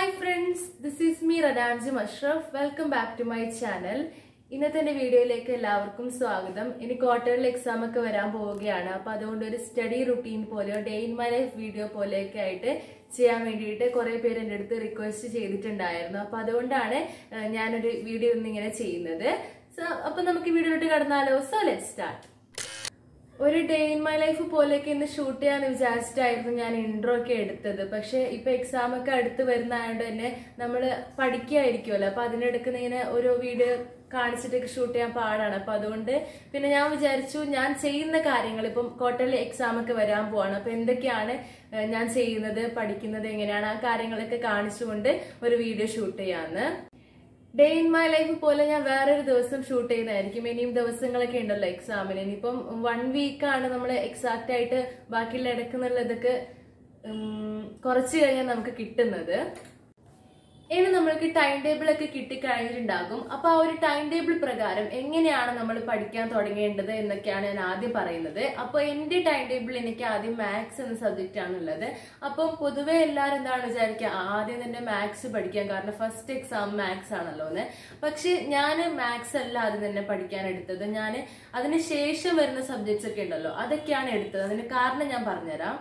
hi friends this is me റഡാൻജി Musharaf welcome back to my channel ഇന്നത്തെ എന്റെ വീഡിയോയിലേക്ക് എല്ലാവർക്കും സ്വാഗതം ഇനി ക്വാർട്ടറിൽ എക്സാം ഒക്കെ വരാൻ പോവുകയാണ് അപ്പൊ അതുകൊണ്ട് ഒരു സ്റ്റഡി റുട്ടീൻ പോലെയോ day in my life video പോലെയൊക്കെ ആയിട്ട് ചെയ്യാൻ വേണ്ടിയിട്ട് കുറെ പേര് എൻ്റെ അടുത്ത് റിക്വസ്റ്റ് ചെയ്തിട്ടുണ്ടായിരുന്നു അപ്പൊ അതുകൊണ്ടാണ് ഏഹ്, ഞാനൊരു വീഡിയോ ഇന്നിങ്ങനെ ചെയ്യുന്നത് സോ അപ്പൊ നമുക്ക് വീഡിയോയിലോട്ട് കടന്നാലോ സോ ലെറ്റ് സ്റ്റാർട്ട് ഒരു ഡേ ഇൻ മൈ ലൈഫ് പോലെയൊക്കെ ഇന്ന് ഷൂട്ട് ചെയ്യാന്ന് വിചാരിച്ചിട്ടായിരുന്നു ഞാൻ ഇൻട്രോ ഒക്കെ എടുത്തത് പക്ഷെ ഇപ്പൊ എക്സാം ഒക്കെ അടുത്ത് വരുന്നതായതുകൊണ്ട് തന്നെ നമ്മൾ പഠിക്കായിരിക്കുമല്ലോ അപ്പൊ അതിനിടയ്ക്ക് ഇങ്ങനെ ഓരോ വീഡിയോ കാണിച്ചിട്ടൊക്കെ ഷൂട്ട് ചെയ്യാൻ പാടാണ് അപ്പൊ അതുകൊണ്ട് പിന്നെ ഞാൻ വിചാരിച്ചു ഞാൻ ചെയ്യുന്ന കാര്യങ്ങൾ ഇപ്പം ക്വാർട്ടർലി എക്സാം ഒക്കെ വരാൻ പോവാണ് അപ്പൊ എന്തൊക്കെയാണ് ഏഹ്, ഞാൻ ചെയ്യുന്നത് പഠിക്കുന്നത് എങ്ങനെയാണ് ആ കാര്യങ്ങളൊക്കെ കാണിച്ചുകൊണ്ട് ഒരു വീഡിയോ ഷൂട്ട് ചെയ്യാന്ന് ഡേ ഇൻ മൈ ലൈഫ് പോലെ ഞാൻ വേറൊരു ദിവസം ഷൂട്ട് ചെയ്യുന്നതായിരിക്കും ഇനിയും ദിവസങ്ങളൊക്കെ ഉണ്ടല്ലോ എക്സാമിന് ഇനിയിപ്പം വൺ വീക്കാണ് നമ്മൾ എക്സാക്റ്റ് ആയിട്ട് ബാക്കിയുള്ള ഇടക്കുന്നുള്ളതൊക്കെ ഉം, കുറച്ച് കഴിഞ്ഞാൽ നമുക്ക് കിട്ടുന്നത് ഇനി നമ്മൾക്ക് ടൈം ടേബിൾ ഒക്കെ കിട്ടിക്കഴിഞ്ഞിട്ടുണ്ടാകും അപ്പൊ ആ ഒരു ടൈം ടേബിൾ പ്രകാരം എങ്ങനെയാണ് നമ്മൾ പഠിക്കാൻ തുടങ്ങേണ്ടത് എന്നൊക്കെയാണ് ഞാൻ ആദ്യം പറയുന്നത് അപ്പൊ എന്റെ ടൈം ടേബിൾ എനിക്ക് ആദ്യം മാത്സ് എന്ന സബ്ജക്റ്റ് ആണുള്ളത് അപ്പം പൊതുവെ എല്ലാവരും എന്താണ് വിചാരിക്കുക ആ, ആദ്യം തന്നെ മാത്സ് പഠിക്കാൻ കാരണം ഫസ്റ്റ് എക്സാം മാത്സ് ആണല്ലോ എന്ന് പക്ഷെ ഞാൻ മാത്സ് അല്ല ആദ്യം തന്നെ പഠിക്കാൻ എടുത്തത് ഞാൻ അതിന് ശേഷം വരുന്ന സബ്ജക്ട്സ് ഒക്കെ ഉണ്ടല്ലോ അതൊക്കെയാണ് എടുത്തത് അതിന് കാരണം ഞാൻ പറഞ്ഞുതരാം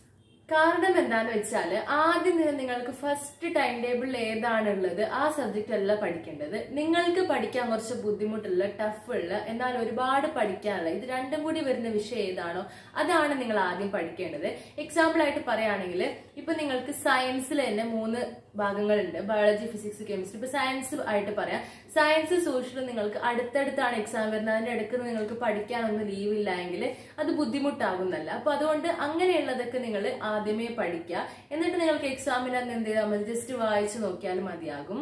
കാരണം എന്താന്ന് വെച്ചാല് ആദ്യം തന്നെ നിങ്ങൾക്ക് ഫസ്റ്റ് ടൈം ടേബിളിൽ ഏതാണുള്ളത് ആ സബ്ജക്റ്റ് അല്ല പഠിക്കേണ്ടത് നിങ്ങൾക്ക് പഠിക്കാൻ കുറച്ച് ബുദ്ധിമുട്ടുള്ള ടഫ് ഉള്ള എന്നാൽ ഒരുപാട് പഠിക്കാനുള്ള ഇത് രണ്ടും കൂടി വരുന്ന വിഷയം ഏതാണോ അതാണ് നിങ്ങൾ ആദ്യം പഠിക്കേണ്ടത് എക്സാമ്പിൾ ആയിട്ട് പറയുകയാണെങ്കിൽ ഇപ്പൊ നിങ്ങൾക്ക് സയൻസിൽ തന്നെ മൂന്ന് ഭാഗങ്ങളുണ്ട് ബയോളജി ഫിസിക്സ് കെമിസ്ട്രി ഇപ്പൊ സയൻസ് ആയിട്ട് പറയാം സയൻസ് സോഷ്യൽ നിങ്ങൾക്ക് അടുത്തടുത്താണ് എക്സാം വരുന്നത് അതിന്റെ അടുത്ത് നിങ്ങൾക്ക് പഠിക്കാനൊന്നും ലീവ് ഇല്ല എങ്കിൽ അത് ബുദ്ധിമുട്ടാകുന്നല്ല അപ്പൊ അതുകൊണ്ട് അങ്ങനെയുള്ളതൊക്കെ നിങ്ങൾ ആദ്യമേ പഠിക്കുക എന്നിട്ട് നിങ്ങൾക്ക് എക്സാമിന് അന്ന് എന്ത് ചെയ്താൽ മതി ജസ്റ്റ് വായിച്ചു നോക്കിയാൽ മതിയാകും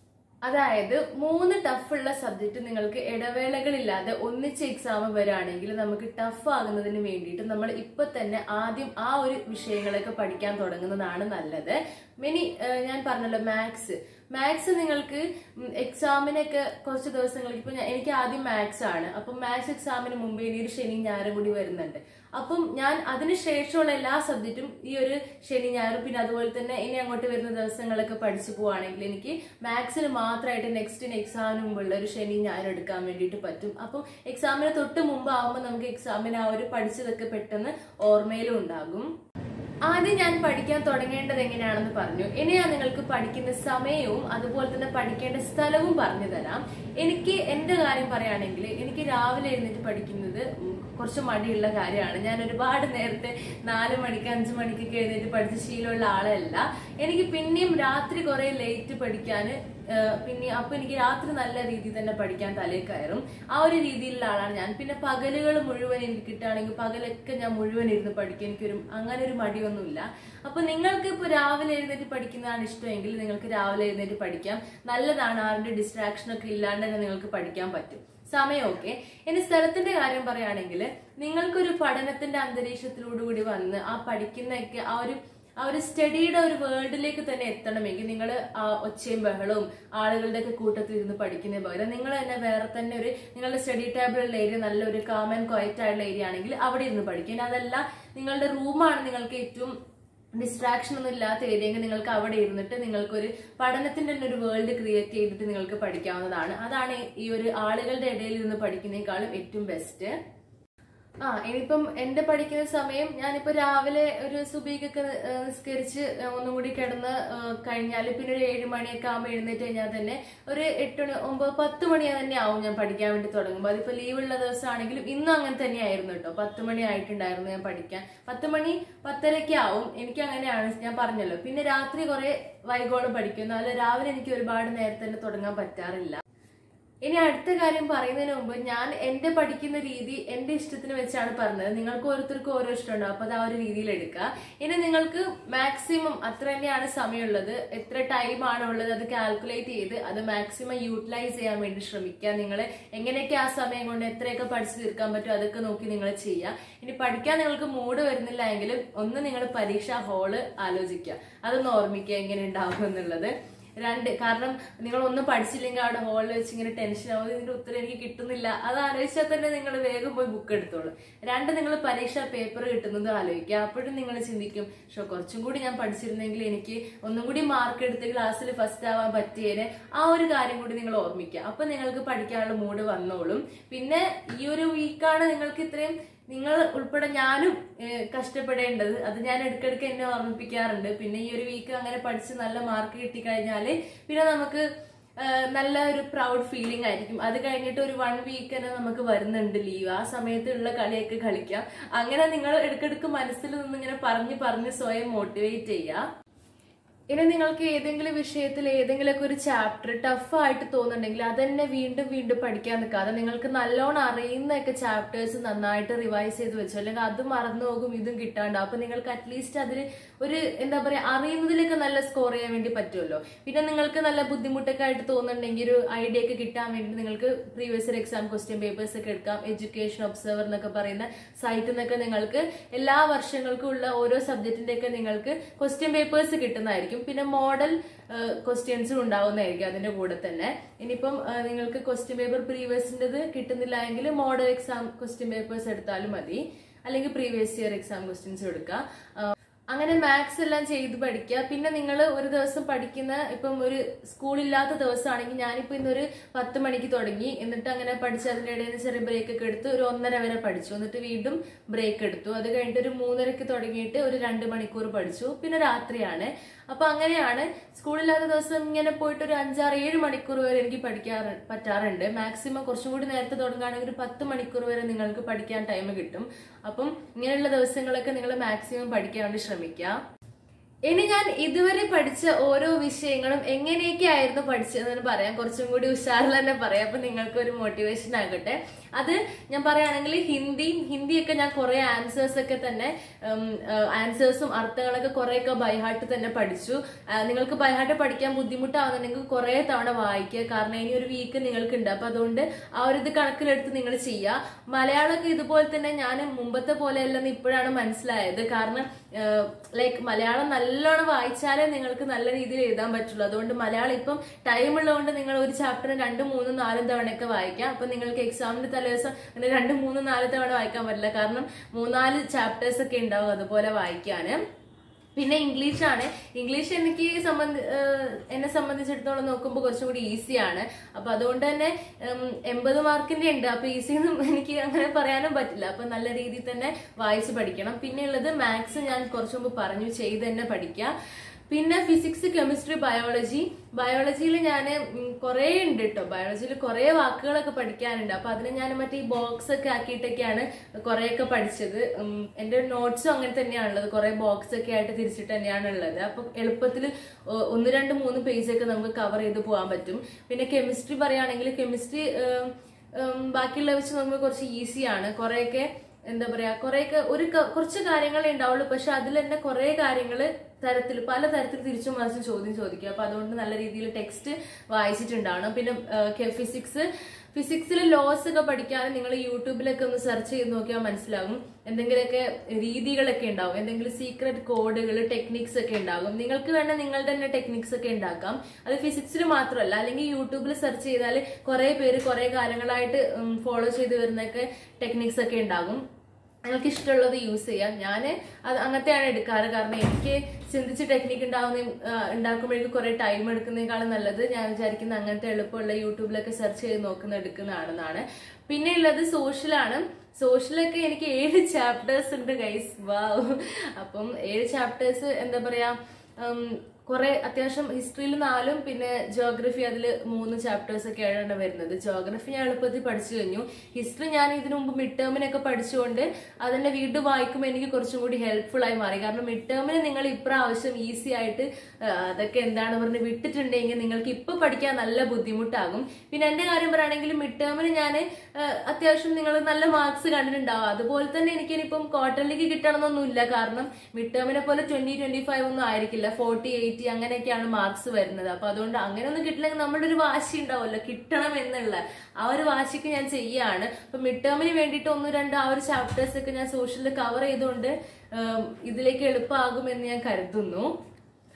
അതായത് മൂന്ന് ടഫുള്ള സബ്ജക്റ്റ് നിങ്ങൾക്ക് ഇടവേളകളില്ലാതെ ഒന്നിച്ച് എക്സാം വരികയാണെങ്കിൽ നമുക്ക് ടഫ് ആകുന്നതിന് വേണ്ടിയിട്ട് നമ്മൾ ഇപ്പൊ തന്നെ ആദ്യം ആ ഒരു വിഷയങ്ങളൊക്കെ പഠിക്കാൻ തുടങ്ങുന്നതാണ് നല്ലത് മിനി ഏഹ്, ഞാൻ പറഞ്ഞല്ലോ മാത്സ് മാത്സ് നിങ്ങൾക്ക് ഉം, എക്സാമിനൊക്കെ കുറച്ച് ദിവസങ്ങൾക്ക് ഇപ്പൊ ഞാൻ- എനിക്ക് ആദ്യം മാത്സ് ആണ് അപ്പം മാത്സ് എക്സാമിന് മുമ്പ് ഇനി ഒരു ശനി ഞായറും കൂടി വരുന്നുണ്ട് അപ്പം ഞാൻ അതിന് ശേഷമുള്ള എല്ലാ സബ്ജക്റ്റും ഈ ഒരു ശനി ഞായറും പിന്നെ അതുപോലെ തന്നെ ഇനി അങ്ങോട്ട് വരുന്ന ദിവസങ്ങളൊക്കെ പഠിച്ചു പോവാണെങ്കിൽ എനിക്ക് മാത്സിന് മാത്രമായിട്ട് നെക്സ്റ്റ് എക്സാമിന് മുമ്പുള്ള ഒരു ശനി ഞായർ എടുക്കാൻ വേണ്ടിയിട്ട് പറ്റും അപ്പം എക്സാമിന് തൊട്ട് മുമ്പ് ആവുമ്പോൾ നമുക്ക് എക്സാമിന് ആ ഒരു പഠിച്ചതൊക്കെ പെട്ടെന്ന് ഓർമ്മയിലും ഉണ്ടാകും ആദ്യം ഞാൻ പഠിക്കാൻ തുടങ്ങേണ്ടത് എങ്ങനെയാണെന്ന് പറഞ്ഞു ഇനി ഞാൻ നിങ്ങൾക്ക് പഠിക്കുന്ന സമയവും അതുപോലെ തന്നെ പഠിക്കേണ്ട സ്ഥലവും പറഞ്ഞു തരാം എനിക്ക് എന്റെ കാര്യം പറയുകയാണെങ്കിൽ എനിക്ക് രാവിലെ എഴുന്നേറ്റ് പഠിക്കുന്നത് ഉം കുറച്ച് മടിയുള്ള കാര്യമാണ് ഞാൻ ഒരുപാട് നേരത്തെ നാല് മണിക്ക് അഞ്ചു മണിക്കൊക്കെ എഴുന്നേറ്റ് പഠിച്ച ശീലമുള്ള ആളല്ല എനിക്ക് പിന്നെയും രാത്രി കുറെ ലേറ്റ് പഠിക്കാൻ പിന്നെ അപ്പൊ എനിക്ക് രാത്രി നല്ല രീതിയിൽ തന്നെ പഠിക്കാൻ തലയിൽ കയറും ആ ഒരു രീതിയിലുള്ള ആളാണ് ഞാൻ പിന്നെ പകലുകൾ മുഴുവൻ എനിക്ക് കിട്ടുകയാണെങ്കിൽ പകലൊക്കെ ഞാൻ മുഴുവൻ ഇരുന്ന് പഠിക്കും എനിക്കൊരു അങ്ങനെ ഒരു മടിയൊന്നുമില്ല അപ്പൊ നിങ്ങൾക്ക് ഇപ്പൊ രാവിലെ എഴുന്നേറ്റ് പഠിക്കുന്നതാണ് ഇഷ്ടമെങ്കിൽ നിങ്ങൾക്ക് രാവിലെ എഴുന്നേറ്റ് പഠിക്കാം നല്ലതാണ് ആരുടെ ഡിസ്ട്രാക്ഷൻ ഒക്കെ ഇല്ലാണ്ട് തന്നെ നിങ്ങൾക്ക് പഠിക്കാൻ പറ്റും സമയമൊക്കെ ഇനി സ്ഥലത്തിന്റെ കാര്യം പറയുകയാണെങ്കിൽ നിങ്ങൾക്കൊരു പഠനത്തിന്റെ അന്തരീക്ഷത്തിലൂടെ കൂടി വന്ന് ആ പഠിക്കുന്നൊക്കെ ആ ഒരു ആ ഒരു സ്റ്റഡിയുടെ ഒരു വേൾഡിലേക്ക് തന്നെ എത്തണമെങ്കിൽ നിങ്ങൾ ആ ഒച്ചയും ബഹളവും ആളുകളുടെ ഒക്കെ കൂട്ടത്തിൽ ഇരുന്ന് പഠിക്കുന്ന പകരം നിങ്ങൾ തന്നെ വേറെ തന്നെ ഒരു നിങ്ങളുടെ സ്റ്റഡി ടേബിളുള്ള ഏരിയ നല്ലൊരു കാം ആൻഡ് ക്വയറ്റ് ആയിട്ടുള്ള ഏരിയ ആണെങ്കിൽ അവിടെ ഇരുന്ന് പഠിക്കുക ഇനി അതല്ല നിങ്ങളുടെ റൂമാണ് നിങ്ങൾക്ക് ഏറ്റവും ഡിസ്ട്രാക്ഷൻ ഒന്നും ഇല്ലാത്ത ഏരിയയെങ്കിൽ നിങ്ങൾക്ക് അവിടെ ഇരുന്നിട്ട് നിങ്ങൾക്കൊരു പഠനത്തിന്റെ തന്നെ ഒരു വേൾഡ് ക്രിയേറ്റ് ചെയ്തിട്ട് നിങ്ങൾക്ക് പഠിക്കാവുന്നതാണ് അതാണ് ഈ ഒരു ആളുകളുടെ ഇടയിൽ നിന്ന് പഠിക്കുന്നതിനേക്കാളും ഏറ്റവും ബെസ്റ്റ് ആ ഇനിയിപ്പം എന്റെ പഠിക്കുന്ന സമയം ഞാനിപ്പോ രാവിലെ ഒരു സുബീക്കൊക്കെ ഏഹ്, നിസ്കരിച്ച് ഒന്നും കൂടി കിടന്ന് കഴിഞ്ഞാൽ പിന്നെ ഒരു ഏഴ് മണിയൊക്കെ ആകുമ്പോൾ എഴുന്നേറ്റ് കഴിഞ്ഞാൽ തന്നെ ഒരു എട്ട് മണി ഒമ്പത് പത്ത് മണി തന്നെ ആവും ഞാൻ പഠിക്കാൻ വേണ്ടി തുടങ്ങുമ്പോൾ അതിപ്പോ ലീവുള്ള ദിവസമാണെങ്കിലും ഇന്നും അങ്ങനെ തന്നെയായിരുന്നു കേട്ടോ പത്ത് മണി ആയിട്ടുണ്ടായിരുന്നു ഞാൻ പഠിക്കാൻ പത്ത് മണി പത്തരയ്ക്ക് ആവും എനിക്ക് അങ്ങനെയാണ് ഞാൻ പറഞ്ഞല്ലോ പിന്നെ രാത്രി കുറെ വൈകോളം പഠിക്കും എന്നാലും രാവിലെ എനിക്ക് ഒരുപാട് നേരത്തെ തന്നെ തുടങ്ങാൻ പറ്റാറില്ല ഇനി അടുത്ത കാര്യം പറയുന്നതിന് മുമ്പ് ഞാൻ എന്റെ പഠിക്കുന്ന രീതി എന്റെ ഇഷ്ടത്തിന് വെച്ചാണ് പറഞ്ഞത് നിങ്ങൾക്ക് ഓരോരുത്തർക്കും ഓരോ ഇഷ്ടമുണ്ടാവും അപ്പൊ അത് ആ ഒരു രീതിയിൽ എടുക്കുക ഇനി നിങ്ങൾക്ക് മാക്സിമം അത്ര തന്നെയാണ് സമയമുള്ളത് എത്ര ടൈം ആണ് ഉള്ളത് അത് കാൽക്കുലേറ്റ് ചെയ്ത് അത് മാക്സിമം യൂട്ടിലൈസ് ചെയ്യാൻ വേണ്ടി ശ്രമിക്കുക നിങ്ങൾ എങ്ങനെയൊക്കെ ആ സമയം കൊണ്ട് എത്രയൊക്കെ പഠിച്ചു തീർക്കാൻ പറ്റും അതൊക്കെ നോക്കി നിങ്ങൾ ചെയ്യുക ഇനി പഠിക്കാൻ നിങ്ങൾക്ക് മൂഡ് വരുന്നില്ല എങ്കിലും ഒന്ന് നിങ്ങൾ പരീക്ഷാ ഹാള് ആലോചിക്കുക അതൊന്ന് ഓർമ്മിക്കുക എങ്ങനെ ഉണ്ടാവും എന്നുള്ളത് രണ്ട് കാരണം നിങ്ങൾ ഒന്നും പഠിച്ചില്ലെങ്കിൽ അവിടെ ഹോളിൽ വെച്ച് ഇങ്ങനെ ടെൻഷൻ ആവും ഇതിന്റെ ഉത്തരം എനിക്ക് കിട്ടുന്നില്ല അത് ആലോചിച്ചാൽ തന്നെ നിങ്ങൾ വേഗം പോയി ബുക്ക് എടുത്തോളൂ രണ്ട് നിങ്ങൾ പരീക്ഷാ പേപ്പർ കിട്ടുന്നത് ആലോചിക്കുക അപ്പോഴും നിങ്ങൾ ചിന്തിക്കും ഷോ കുറച്ചും കൂടി ഞാൻ പഠിച്ചിരുന്നെങ്കിൽ എനിക്ക് ഒന്നും കൂടി മാർക്ക് എടുത്ത് ക്ലാസ്സിൽ ഫസ്റ്റ് ആവാൻ പറ്റിയേനെ ആ ഒരു കാര്യം കൂടി നിങ്ങൾ ഓർമ്മിക്കുക അപ്പൊ നിങ്ങൾക്ക് പഠിക്കാനുള്ള മൂഡ് വന്നോളും പിന്നെ ഈ ഒരു വീക്കാണ് നിങ്ങൾക്ക് ഇത്രയും നിങ്ങൾ ഉൾപ്പെടെ ഞാനും ഏഹ്, കഷ്ടപ്പെടേണ്ടത് അത് ഞാൻ ഇടയ്ക്കിടയ്ക്ക് എന്നെ ഓർമ്മിപ്പിക്കാറുണ്ട് പിന്നെ ഈ ഒരു വീക്ക് അങ്ങനെ പഠിച്ച് നല്ല മാർക്ക് കിട്ടിക്കഴിഞ്ഞാല് പിന്നെ നമുക്ക് ഏഹ്, നല്ല ഒരു പ്രൗഡ് ഫീലിംഗ് ആയിരിക്കും അത് കഴിഞ്ഞിട്ട് ഒരു വൺ വീക്ക് തന്നെ നമുക്ക് വരുന്നുണ്ട് ലീവ് ആ സമയത്തുള്ള കളിയൊക്കെ കളിക്കാം അങ്ങനെ നിങ്ങൾ ഇടയ്ക്കിടയ്ക്ക് മനസ്സിൽ നിന്ന് ഇങ്ങനെ പറഞ്ഞ് പറഞ്ഞ് സ്വയം മോട്ടിവേറ്റ് ചെയ്യുക ഇനി നിങ്ങൾക്ക് ഏതെങ്കിലും വിഷയത്തിൽ ഏതെങ്കിലുമൊക്കെ ഒരു ചാപ്റ്റർ ടഫായിട്ട് തോന്നുന്നുണ്ടെങ്കിൽ അതന്നെ വീണ്ടും വീണ്ടും പഠിക്കാൻ നിൽക്കാതെ നിങ്ങൾക്ക് നല്ലോണം അറിയുന്നൊക്കെ ചാപ്റ്റേഴ്സ് നന്നായിട്ട് റിവൈസ് ചെയ്ത് വെച്ചോ അല്ലെങ്കിൽ അത് മറന്നു പോകും ഇതും കിട്ടാണ്ടാവും അപ്പൊ നിങ്ങൾക്ക് അറ്റ്ലീസ്റ്റ് അതിൽ ഒരു എന്താ പറയാ അറിയുന്നതിലൊക്കെ നല്ല സ്കോർ ചെയ്യാൻ വേണ്ടി പറ്റുമല്ലോ പിന്നെ നിങ്ങൾക്ക് നല്ല ബുദ്ധിമുട്ടൊക്കെ ആയിട്ട് തോന്നുന്നുണ്ടെങ്കിൽ ഒരു ഐഡിയ ഒക്കെ കിട്ടാൻ വേണ്ടി നിങ്ങൾക്ക് previous year exam question papers ഒക്കെ എടുക്കാം എഡ്യൂക്കേഷൻ ഒബ്സർവർ എന്നൊക്കെ പറയുന്ന സൈറ്റിൽ നിന്നൊക്കെ നിങ്ങൾക്ക് എല്ലാ വർഷങ്ങൾക്കും ഉള്ള ഓരോ സബ്ജക്റ്റിന്റെ ഒക്കെ നിങ്ങൾക്ക് ക്വസ്റ്റ്യൻ പേപ്പേഴ്സ് കിട്ടുന്നതായിരിക്കും പിന്നെ മോഡൽ ക്വസ്റ്റ്യൻസും ഉണ്ടാവുന്നതായിരിക്കും അതിന്റെ കൂടെ തന്നെ ഇനിയിപ്പം ആ, നിങ്ങൾക്ക് ക്വസ്റ്റ്യൻ പേപ്പർ പ്രീവിയസിൻ്റെത് കിട്ടുന്നില്ല എങ്കിൽ മോഡൽ എക്സാം ക്വസ്റ്റ്യൻ പേപ്പേഴ്സ് എടുത്താലും മതി അല്ലെങ്കിൽ പ്രീവിയസ് ഇയർ എക്സാം ക്വസ്റ്റ്യൻസ് എടുക്കുക ആ, അങ്ങനെ മാത്സ് എല്ലാം ചെയ്ത് പഠിക്കുക പിന്നെ നിങ്ങൾ ഒരു ദിവസം പഠിക്കുന്ന ഇപ്പം ഒരു സ്കൂളില്ലാത്ത ദിവസമാണെങ്കിൽ ഞാനിപ്പോൾ ഇന്നൊരു പത്ത് മണിക്ക് തുടങ്ങി എന്നിട്ട് അങ്ങനെ പഠിച്ച് അതിൻ്റെ ഇടയിൽ നിന്ന് ചെറിയ ബ്രേക്ക് ഒക്കെ എടുത്ത് ഒരു ഒന്നര വരെ പഠിച്ചു എന്നിട്ട് വീണ്ടും ബ്രേക്ക് എടുത്തു അത് കഴിഞ്ഞിട്ട് ഒരു മൂന്നരക്ക് തുടങ്ങിയിട്ട് ഒരു രണ്ട് മണിക്കൂർ പഠിച്ചു പിന്നെ രാത്രിയാണ് അപ്പൊ അങ്ങനെയാണ് സ്കൂളില്ലാത്ത ദിവസം ഇങ്ങനെ പോയിട്ട് ഒരു അഞ്ചാറ് ഏഴ് മണിക്കൂർ വരെ എനിക്ക് പഠിക്കാറ് പറ്റാറുണ്ട് മാക്സിമം കുറച്ചും കൂടി നേരത്തെ തുടങ്ങുകയാണെങ്കിൽ ഒരു പത്ത് മണിക്കൂർ വരെ നിങ്ങൾക്ക് പഠിക്കാൻ ടൈം കിട്ടും അപ്പം ഇങ്ങനെയുള്ള ദിവസങ്ങളൊക്കെ നിങ്ങൾ മാക്സിമം പഠിക്കാൻ വേണ്ടി ശ്രമിക്കുക ഇനി ഞാൻ ഇതുവരെ പഠിച്ച ഓരോ വിഷയങ്ങളും എങ്ങനെയൊക്കെ ആയിരുന്നു പഠിച്ചതെന്ന് പറയാം കുറച്ചും കൂടി ഉഷാറിൽ തന്നെ പറയാം അപ്പൊ നിങ്ങൾക്ക് ഒരു മോട്ടിവേഷൻ ആകട്ടെ അത് ഞാൻ പറയുകയാണെങ്കിൽ ഹിന്ദി ഹിന്ദിയൊക്കെ ഞാൻ കുറെ ആൻസേഴ്സ് ഒക്കെ തന്നെ ആൻസേഴ്സും അർത്ഥങ്ങളൊക്കെ കുറെയൊക്കെ ബൈഹാർട്ട് തന്നെ പഠിച്ചു ആ, നിങ്ങൾക്ക് ബൈഹാർട്ട് പഠിക്കാൻ ബുദ്ധിമുട്ടാവുന്നുണ്ടെങ്കിൽ കുറെ തവണ വായിക്കുക കാരണം ഇനി ഒരു വീക്ക് നിങ്ങൾക്ക് ഉണ്ട് അപ്പൊ അതുകൊണ്ട് ആ ഒരു ഇത് കണക്കിലെടുത്ത് നിങ്ങൾ ചെയ്യുക മലയാളമൊക്കെ ഇതുപോലെ തന്നെ ഞാൻ മുമ്പത്തെ പോലെയല്ലെന്ന് ഇപ്പോഴാണ് മനസ്സിലായത് കാരണം ലൈക്ക് മലയാളം നല്ലോണം വായിച്ചാലേ നിങ്ങൾക്ക് നല്ല രീതിയിൽ എഴുതാൻ പറ്റുള്ളൂ അതുകൊണ്ട് മലയാളം ഇപ്പം ടൈം ഉള്ളതുകൊണ്ട് നിങ്ങൾ ഒരു ചാപ്റ്റർ രണ്ടും മൂന്നും നാലും തവണയൊക്കെ വായിക്കാം അപ്പൊ നിങ്ങൾക്ക് എക്സാമിന്റെ തലേദിവസം അങ്ങനെ രണ്ടും മൂന്നും നാല് തവണ വായിക്കാൻ പറ്റില്ല കാരണം മൂന്നാല് ചാപ്റ്റേഴ്സ് ഒക്കെ ഉണ്ടാവും അതുപോലെ വായിക്കാന് പിന്നെ ഇംഗ്ലീഷാണ് ഇംഗ്ലീഷ് എനിക്ക് സംബന്ധി ഏഹ് എന്നെ സംബന്ധിച്ചിടത്തോളം നോക്കുമ്പോൾ കുറച്ചും കൂടി ഈസിയാണ് അപ്പൊ അതുകൊണ്ട് തന്നെ ഉം, എൺപത് മാർക്കിന്റെ ഉണ്ട് അപ്പൊ ഈസി ഒന്നും എനിക്ക് അങ്ങനെ പറയാനും പറ്റില്ല അപ്പൊ നല്ല രീതിയിൽ തന്നെ വായിച്ച് പഠിക്കണം പിന്നെ ഉള്ളത് മാത്സ് ഞാൻ കുറച്ചു മുമ്പ് പറഞ്ഞു ചെയ്ത് തന്നെ പഠിക്കുക പിന്നെ ഫിസിക്സ് കെമിസ്ട്രി ബയോളജി ബയോളജിയിൽ ഞാൻ കുറേ ഉണ്ട് കേട്ടോ ബയോളജിയിൽ കുറേ വാക്കുകളൊക്കെ പഠിക്കാനുണ്ട് അപ്പൊ അതിന് ഞാൻ മറ്റേ ഈ ബോക്സ് ഒക്കെ ആക്കിയിട്ടൊക്കെയാണ് കുറേയൊക്കെ പഠിച്ചത് ഉം, എന്റെ നോട്ട്സും അങ്ങനെ തന്നെയാണുള്ളത് കുറേ ബോക്സ് ഒക്കെ ആയിട്ട് തിരിച്ചിട്ട് തന്നെയാണ് ഉള്ളത് അപ്പൊ എളുപ്പത്തിൽ ഒന്ന് രണ്ട് മൂന്ന് പേജ് ഒക്കെ നമുക്ക് കവർ ചെയ്ത് പോകാൻ പറ്റും പിന്നെ കെമിസ്ട്രി പറയുകയാണെങ്കിൽ കെമിസ്ട്രി ബാക്കിയുള്ള വെച്ച് നമുക്ക് കുറച്ച് ഈസിയാണ് കുറേയൊക്കെ എന്താ പറയാ കുറെയൊക്കെ ഒരു ക- കുറച്ച് കാര്യങ്ങളേ ഉണ്ടാവുള്ളൂ പക്ഷെ അതിൽ തന്നെ കുറെ കാര്യങ്ങൾ തരത്തിൽ പല തരത്തിൽ തിരിച്ചും മറിച്ചും ചോദ്യം ചോദിക്കുക അപ്പൊ അതുകൊണ്ട് നല്ല രീതിയിൽ ടെക്സ്റ്റ് വായിച്ചിട്ടുണ്ടാവണം പിന്നെ ഫിസിക്സ് ഫിസിക്സിൽ ലോസ് ഒക്കെ പഠിക്കാൻ നിങ്ങൾ യൂട്യൂബിലൊക്കെ ഒന്ന് സെർച്ച് ചെയ്ത് നോക്കിയാൽ മനസ്സിലാകും എന്തെങ്കിലുമൊക്കെ രീതികളൊക്കെ ഉണ്ടാവും എന്തെങ്കിലും സീക്രട്ട് കോഡുകൾ ടെക്നിക്സ് ഒക്കെ ഉണ്ടാകും നിങ്ങൾക്ക് വേണ്ട നിങ്ങളുടെ തന്നെ ടെക്നിക്സ് ഒക്കെ ഉണ്ടാക്കാം അത് ഫിസിക്സിൽ മാത്രമല്ല അല്ലെങ്കിൽ യൂട്യൂബിൽ സെർച്ച് ചെയ്താൽ കുറെ പേര് കുറെ കാലങ്ങളായിട്ട് ഫോളോ ചെയ്ത് വരുന്നൊക്കെ ടെക്നിക്സ് ഒക്കെ ഉണ്ടാകും നിങ്ങൾക്ക് ഇഷ്ടമുള്ളത് യൂസ് ചെയ്യാം ഞാൻ അത് അങ്ങനത്തെയാണ് എടുക്കാറ് കാരണം എനിക്ക് ചിന്തിച്ച് ടെക്നിക്ക് ഉണ്ടാവുന്ന ഉണ്ടാക്കുമ്പോഴേക്കും കുറെ ടൈം എടുക്കുന്നതിനേക്കാളും നല്ലത് ഞാൻ വിചാരിക്കുന്ന അങ്ങനത്തെ എളുപ്പമുള്ള യൂട്യൂബിലൊക്കെ സെർച്ച് ചെയ്ത് നോക്കുന്ന എടുക്കുന്നതാണെന്നാണ് പിന്നെ ഉള്ളത് സോഷ്യലാണ് സോഷ്യലൊക്കെ എനിക്ക് ഏഴ് ചാപ്റ്റേഴ്സ് ഉണ്ട് ഗൈസ് വാവ് അപ്പം ഏഴ് ചാപ്റ്റേഴ്സ് എന്താ പറയാ ഉം, കുറെ അത്യാവശ്യം ഹിസ്റ്ററിയിൽ നാലും പിന്നെ ജോഗ്രഫി അതിൽ മൂന്ന് ചാപ്റ്റേഴ്സ് ഒക്കെ ആണ് വരുന്നത് ജോഗ്രഫി ഞാൻ എളുപ്പത്തിൽ പഠിച്ചു കഴിഞ്ഞു ഹിസ്റ്ററി ഞാൻ ഇതിനു മുമ്പ് മിഡ് ടേമിനൊക്കെ പഠിച്ചുകൊണ്ട് അതിന്റെ വീണ്ടും വായിക്കുമ്പോൾ എനിക്ക് കുറച്ചും കൂടി ഹെൽപ്ഫുൾ ആയി മാറി കാരണം മിഡ് ടേമിന് നിങ്ങൾ ഇപ്രാവശ്യം ഈസി ആയിട്ട് ആ, അതൊക്കെ എന്താണ് പറഞ്ഞ് വിട്ടിട്ടുണ്ടെങ്കിൽ നിങ്ങൾക്ക് ഇപ്പൊ പഠിക്കാൻ നല്ല ബുദ്ധിമുട്ടാകും പിന്നെ എന്റെ കാര്യം പറയുകയാണെങ്കിൽ മിഡ് ടേമിന് ഞാൻ അത്യാവശ്യം നിങ്ങൾ നല്ല മാർക്സ് കണ്ടിട്ടുണ്ടാവും അതുപോലെ തന്നെ എനിക്ക് ഇനിയിപ്പം ക്വാർട്ടറിലേക്ക് കിട്ടണമെന്നൊന്നുമില്ല കാരണം മിഡ് ടേമിനെ പോലെ ട്വന്റി ട്വന്റി ഫൈവ് ഒന്നും ആയിരിക്കില്ല ഫോർട്ടി എയ്റ്റി അങ്ങനെയൊക്കെയാണ് മാർക്സ് വരുന്നത് അപ്പൊ അതുകൊണ്ട് അങ്ങനെയൊന്നും കിട്ടില്ലെങ്കിൽ നമ്മുടെ ഒരു വാശി ഉണ്ടാവുമല്ലോ കിട്ടണം എന്നുള്ള ആ ഒരു വാശിക്ക് ഞാൻ ചെയ്യാണ് അപ്പൊ മിഡ് ടേമിന് വേണ്ടിയിട്ട് ഒന്ന് രണ്ട് ആ ഒരു ചാപ്റ്റേഴ്സ് ഒക്കെ ഞാൻ സോഷ്യലിൽ കവർ ചെയ്തുകൊണ്ട് ഉം, ഇതിലേക്ക് എളുപ്പമാകുമെന്ന് ഞാൻ കരുതുന്നു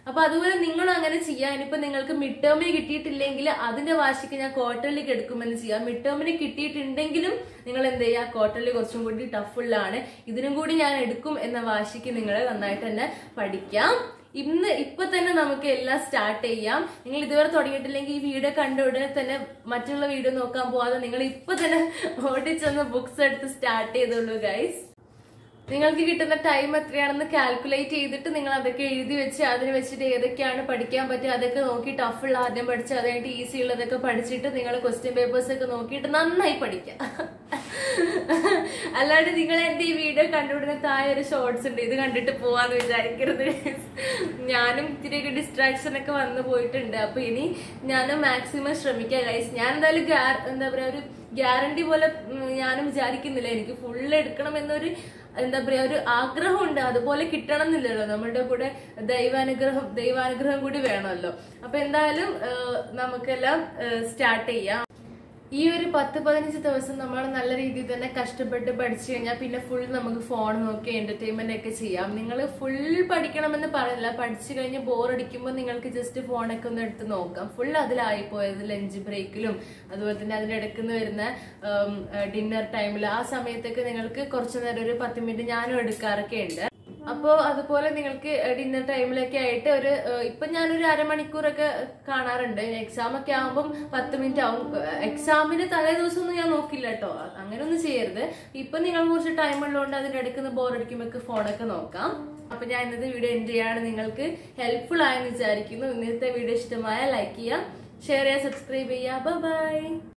അപ്പൊ അതുപോലെ നിങ്ങളും അങ്ങനെ ചെയ്യാം ഇനിയിപ്പോ നിങ്ങൾക്ക് മിഡ് ടേമിന് കിട്ടിയിട്ടില്ലെങ്കിൽ അതിന്റെ വാശിക്ക് ഞാൻ ക്വാർട്ടറിലേക്ക് എടുക്കുമെന്ന് ചെയ്യാം മിഡ് ടേമിന് കിട്ടിയിട്ടുണ്ടെങ്കിലും നിങ്ങൾ എന്ത് ചെയ്യുക ക്വാർട്ടറിൽ കുറച്ചും കൂടി ടഫുള്ളാണ് ഇതിനും കൂടി ഞാൻ എടുക്കും എന്ന വാശിക്ക് നിങ്ങൾ നന്നായിട്ട് തന്നെ പഠിക്കാം ഇന്ന് ഇപ്പൊ തന്നെ നമുക്ക് എല്ലാം സ്റ്റാർട്ട് ചെയ്യാം നിങ്ങൾ ഇതുവരെ തുടങ്ങിയിട്ടില്ലെങ്കിൽ ഈ വീഡിയോ കണ്ട ഉടനെ തന്നെ മറ്റുള്ള വീഡിയോ നോക്കാൻ പോവാതെ നിങ്ങൾ ഇപ്പൊ തന്നെ ഓടിച്ചെന്ന് ബുക്സ് എടുത്ത് സ്റ്റാർട്ട് ചെയ്തോളൂ ഗൈസ് നിങ്ങൾക്ക് കിട്ടുന്ന ടൈം എത്രയാണെന്ന് കാൽക്കുലേറ്റ് ചെയ്തിട്ട് നിങ്ങൾ അതൊക്കെ എഴുതി വെച്ച് അതിന് വെച്ചിട്ട് ഏതൊക്കെയാണ് പഠിക്കാൻ പറ്റുക അതൊക്കെ നോക്കി ടഫുള്ള ആദ്യം പഠിച്ച് അത് കഴിഞ്ഞിട്ട് ഈസി ഉള്ളതൊക്കെ പഠിച്ചിട്ട് നിങ്ങൾ ക്വസ്റ്റ്യൻ പേപ്പേഴ്സ് ഒക്കെ നോക്കിയിട്ട് നന്നായി പഠിക്കാം അല്ലാണ്ട് നിങ്ങൾ എന്റെ ഈ വീഡിയോ കണ്ടുവിടുന്ന താഴെ ഒരു ഷോർട്സ് ഉണ്ട് ഇത് കണ്ടിട്ട് പോവാന്ന് വിചാരിക്കരുത് ഞാനും ഇത്തിരിയൊക്കെ ഡിസ്ട്രാക്ഷൻ ഒക്കെ വന്നു പോയിട്ടുണ്ട് അപ്പൊ ഇനി ഞാനും മാക്സിമം ശ്രമിക്കാം ഗൈസ് ഞാൻ എന്തായാലും ഗ്യാ- എന്താ പറയാ ഒരു ഗ്യാരണ്ടി പോലെ ഉം, ഞാനും വിചാരിക്കുന്നില്ല എനിക്ക് ഫുള്ള് എടുക്കണം എന്നൊരു എന്താ പറയാ ഒരു ആഗ്രഹമുണ്ട് അതുപോലെ കിട്ടണം എന്നില്ലല്ലോ നമ്മുടെ കൂടെ ദൈവാനുഗ്രഹം ദൈവാനുഗ്രഹം കൂടി വേണമല്ലോ അപ്പൊ എന്തായാലും ആ, നമുക്കെല്ലാം സ്റ്റാർട്ട് ചെയ്യാം ഈ ഒരു പത്ത് പതിനഞ്ച് ദിവസം നമ്മൾ നല്ല രീതിയിൽ തന്നെ കഷ്ടപ്പെട്ട് പഠിച്ചു കഴിഞ്ഞാൽ പിന്നെ ഫുൾ നമുക്ക് ഫോൺ നോക്കി എന്റർടൈൻമെന്റ് ഒക്കെ ചെയ്യാം നിങ്ങൾ ഫുൾ പഠിക്കണമെന്ന് പറയില്ല പഠിച്ചു കഴിഞ്ഞ് ബോറടിക്കുമ്പോൾ നിങ്ങൾക്ക് ജസ്റ്റ് ഫോണൊക്കെ ഒന്ന് എടുത്ത് നോക്കാം ഫുൾ അതിലായി പോയത് ലഞ്ച് ബ്രേക്കിലും അതുപോലെ തന്നെ അതിന്റെ ഇടയ്ക്ക് നിന്ന് വരുന്ന ഡിന്നർ ടൈമിൽ ആ സമയത്തൊക്കെ നിങ്ങൾക്ക് കുറച്ചു നേരം ഒരു പത്ത് മിനിറ്റ് ഞാനും എടുക്കാറൊക്കെ ഉണ്ട് അപ്പോ അതുപോലെ നിങ്ങൾക്ക് ഡിന്നർ ടൈമിലൊക്കെ ആയിട്ട് ഒരു ഏഹ്, ഇപ്പൊ ഞാനൊരു അരമണിക്കൂറൊക്കെ കാണാറുണ്ട് എക്സാം ഒക്കെ ആകുമ്പോൾ പത്ത് മിനിറ്റ് ആവും എക്സാമിന് തലേ ദിവസം ഒന്നും ഞാൻ നോക്കില്ല കേട്ടോ അങ്ങനെ ഒന്നും ചെയ്യരുത് ഇപ്പൊ നിങ്ങൾ കുറച്ച് ടൈം ഉള്ളതുകൊണ്ട് അതിന്റെ ഇടയ്ക്ക് ബോറടിക്കുമ്പോൾ ഫോണൊക്കെ നോക്കാം അപ്പൊ ഞാൻ ഇന്നത്തെ വീഡിയോ എൻഡ് ചെയ്യാണ് നിങ്ങൾക്ക് ഹെൽപ്ഫുൾ ആയെന്ന് വിചാരിക്കുന്നു ഇന്നത്തെ വീഡിയോ ഇഷ്ടമായ ലൈക്ക് ചെയ്യുക ഷെയർ ചെയ്യുക സബ്സ്ക്രൈബ് ചെയ്യുക ബൈ